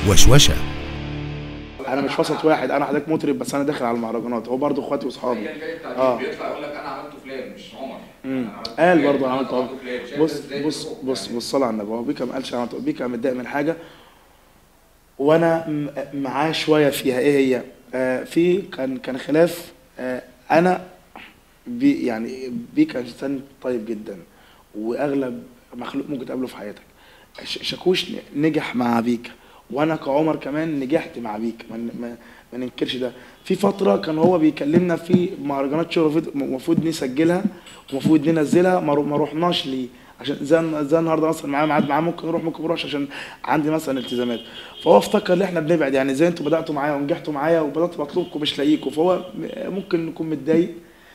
وشوشة انا مش وسط واحد انا حضرتك مطرب بس انا داخل على المهرجانات هو برضه اخواتي واصحابي ايا كان التعبير اه بيطلع يقول لك انا عملت فلان مش عمر مم. أنا عملت قال فلان، برضه انا عملت عمر فلان. شايف بص إزاي بص الحقوق بص يعني؟ بص صلى على النبي هو بيكا ما قالش عملت بيكا متضايق من حاجه وانا م- معاه شويه فيها ايه هي آه في كان كان خلاف آه انا بي يعني بيكا انسان طيب جدا واغلب مخلوق ممكن تقابله في حياتك ش- شاكوش ن- نجح مع بيكا وانا كعمر كمان نجحت مع بيكا ما, ن- ما, ما ننكرش ده في فتره كان هو بيكلمنا في مهرجانات شغل المفروض- المفروض نسجلها ومفروض ننزلها ما رو- ما روحناش ليه عشان زي زي النهارده مثلا معايا ميعاد معاه ممكن نروح ممكن ما نروحش عشان عندي مثلا التزامات فهو افتكر ان احنا بنبعد يعني زي انتوا بداتوا معايا ونجحتوا معايا وبدات بطلبكم مش لاقيكم فهو م- ممكن يكون متضايق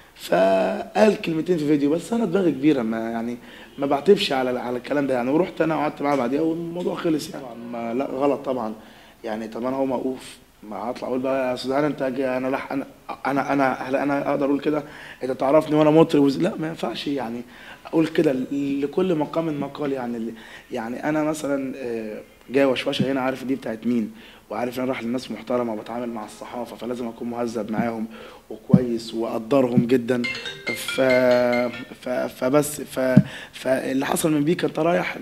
فقال كلمتين في فيديو بس انا دماغي كبيره ما يعني ما بعتبش على على الكلام ده يعني ورحت انا وقعدت معاه بعديها والموضوع خلص يعني ما لا غلط طبعا يعني طب انا هو موقوف ما هطلع اقول بقى يا استاذ هاني انت جاي- انا لح انا انا انا هل انا اقدر اقول كده انت تعرفني وانا مطرب وز- لا ما ينفعش يعني اقول كده لكل مقام مقال يعني اللي- يعني انا مثلا آه، جاي وشوشه هنا عارف دي بتاعت مين وعارف ان انا رايح للناس محترمه وبتعامل مع الصحافه فلازم اكون مهذب معاهم وكويس واقدرهم جدا ف... ف... فبس ف... فاللي حصل من بيك انت رايح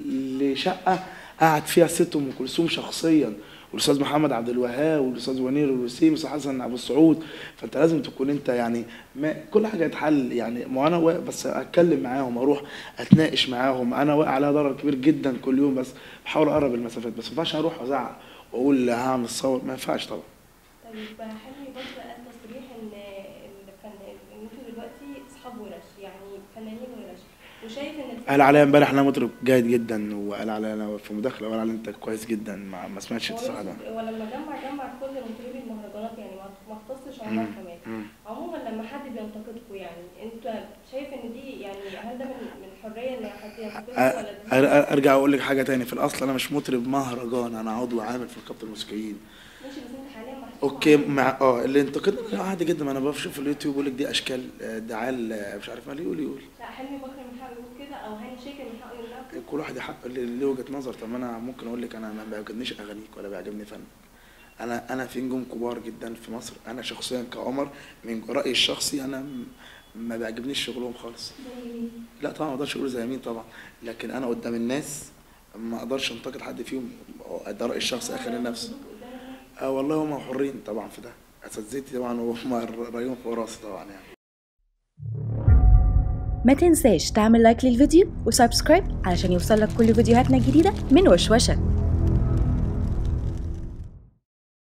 لشقه قعد فيها ست ام كلثوم شخصيا والاستاذ محمد عبد الوهاب والاستاذ ونير الوسيم والاستاذ حسن ابو السعود فانت لازم تكون انت يعني ما كل حاجه تحل يعني ما انا واقف بس اتكلم معاهم اروح اتناقش معاهم انا واقع عليها ضرر كبير جدا كل يوم بس بحاول اقرب المسافات بس ما ينفعش اروح ازعق واقول هعمل صور ما ينفعش طبعا طيب حلمي برضه قال تصريح ان الفن ان انتوا دلوقتي اصحاب ورش يعني فنانين ورش وشايف ان الفن قال عليا امبارح انا مطرب جيد جدا وقال عليا انا في مداخله وقال علي انت كويس جدا ما, ما سمعتش هو الصراحه ده يقصد- ولما جمع جمع كل مطربي المهرجانات يعني ما ما اختصش عمر مم. كمان مم. عموما لما حد بينتقدكم يعني انت شايف ان دي يعني هل ده من من الحريه ان حد ينتقدك ولا أ- ده أ- ارجع اقول لك حاجه تاني في الاصل انا مش مطرب مهرجان انا عضو عامل في نقابه الموسيقيين ماشي بس انت حاليا محسوب اوكي على- مع اه اللي انتقدني عادي جدا ما انا بشوف في اليوتيوب بيقول لك دي اشكال آه، دعال آه، مش عارف مالي يقول يقول لا حلمي بكر من حقه يقول كده او هاني شاكر من حقه يقول كده كل واحد يحق اللي ليه وجهه نظر طب ما انا ممكن اقول لك انا ما بيعجبنيش اغانيك ولا بيعجبني فن انا انا في نجوم كبار جدا في مصر انا شخصيا كعمر من رايي الشخصي انا م- ما بيعجبنيش شغلهم خالص زي مين؟ لا طبعا ما اقدرش اقول زي مين طبعا لكن انا قدام الناس ما اقدرش انتقد حد فيهم ده رايي الشخصي اخر النفس قدام الناس. اه والله هم حرين طبعا في ده اساتذتي طبعا وهم رايهم فوق راسي طبعا يعني ما تنساش تعمل لايك للفيديو وسبسكرايب علشان يوصلك كل فيديوهاتنا الجديدة من وشوشة